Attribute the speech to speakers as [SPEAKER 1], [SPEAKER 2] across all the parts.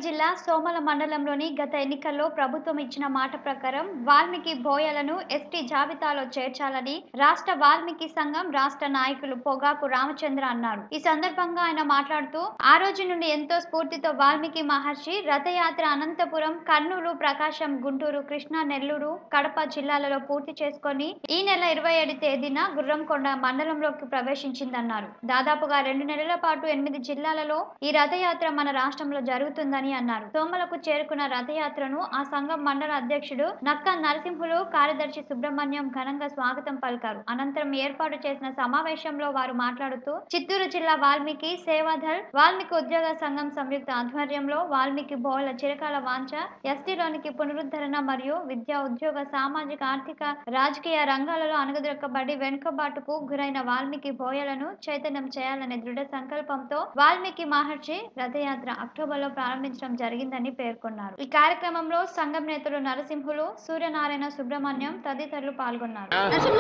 [SPEAKER 1] జిల్లా సోమల మండలంలోని గత ఎన్నికల్లో ప్రభుత్వం ఇచ్చిన మాట ప్రకారం వాల్మీకి బోయలను ఎస్టీ జాబితాలో చేర్చాలని రాష్ట్ర వాల్మీకి సంఘం రాష్ట్ర నాయకులు పొగాకు రామచంద్ర అన్నారు ఈ సందర్భంగా ఆయన మాట్లాడుతూ ఆ రోజు నుండి ఎంతో స్ఫూర్తితో వాల్మీకి మహర్షి రథయాత్ర అనంతపురం కర్నూలు ప్రకాశం గుంటూరు కృష్ణా నెల్లూరు కడప జిల్లాలలో పూర్తి చేసుకొని ఈ నెల ఇరవై ఏడు తేదీన గుర్రంకొండ మండలంలోకి ప్రవేశించిందన్నారు దాదాపుగా రెండు నెలల పాటు ఎనిమిది జిల్లాలలో ఈ రథయాత్ర మన రాష్ట్రంలో జరుగుతుందని అన్నారు సోమలకు చేరుకున్న రథయాత్రను ఆ సంఘం మండల అధ్యక్షుడు నక్క నరసింహులు కార్యదర్శి సుబ్రహ్మణ్యం ఘనంగా స్వాగతం పలికారు అనంతరం ఏర్పాటు చేసిన సమావేశంలో వారు మాట్లాడుతూ చిత్తూరు జిల్లా వాల్మీకి సేవాదల్ వాల్మీకి ఉద్యోగ సంఘం సంయుక్త ఆధ్వర్యంలో వాల్మీకి బోల చిరకాల వాంఛ ఎస్టీలోనికి పునరుద్ధరణ మరియు విద్యా ఉద్యోగ సామాజిక ఆర్థిక రాజకీయ రంగాలలో అణగదొక్కబడి వెనుకబాటుకు గురైన వాల్మీకి బోయలను చైతన్యం చేయాలనే దృఢ సంకల్పంతో వాల్మీకి మహర్షి రథయాత్ర అక్టోబర్ లో ప్రారంభించడం జరిగిందని పేర్కొన్నారు ఈ కార్యక్రమంలో సంఘం నేతలు నరసింహులు సూర్యనారాయణ సుబ్రహ్మణ్యం తదితరులు పాల్గొన్నారు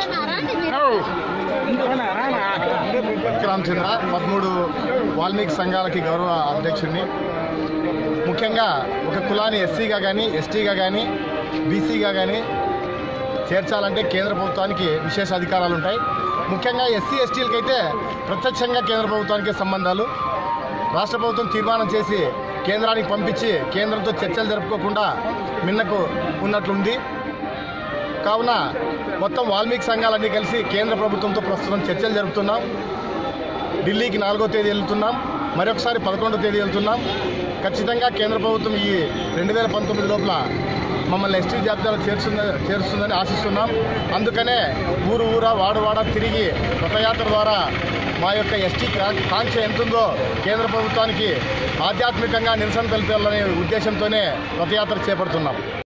[SPEAKER 2] రామచంద్ర పదమూడు వాల్మీకి సంఘాలకి గౌరవ అధ్యక్షుడిని ముఖ్యంగా ఒక కులాన్ని ఎస్సీగా కానీ ఎస్టీగా కానీ బీసీగా కానీ చేర్చాలంటే కేంద్ర ప్రభుత్వానికి విశేష అధికారాలు ఉంటాయి ముఖ్యంగా ఎస్సీ ఎస్టీలకి అయితే ప్రత్యక్షంగా కేంద్ర ప్రభుత్వానికి సంబంధాలు రాష్ట్ర ప్రభుత్వం తీర్మానం చేసి కేంద్రానికి పంపించి కేంద్రంతో చర్చలు జరుపుకోకుండా మిన్నకు ఉన్నట్లుంది కావున మొత్తం వాల్మీకి సంఘాలన్నీ కలిసి కేంద్ర ప్రభుత్వంతో ప్రస్తుతం చర్చలు జరుపుతున్నాం ఢిల్లీకి నాలుగో తేదీ వెళ్తున్నాం మరొకసారి పదకొండో తేదీ వెళ్తున్నాం ఖచ్చితంగా కేంద్ర ప్రభుత్వం ఈ రెండు వేల పంతొమ్మిది లోపల మమ్మల్ని ఎస్టీ జాబితాలో చేర్చుంద చేరుస్తుందని ఆశిస్తున్నాం అందుకనే ఊరు ఊర వాడు వాడ తిరిగి రథయాత్ర ద్వారా మా యొక్క ఎస్టీ కాంక్ష ఎంతుందో కేంద్ర ప్రభుత్వానికి ఆధ్యాత్మికంగా నిరసన తెలిపాలనే ఉద్దేశంతోనే రథయాత్ర చేపడుతున్నాం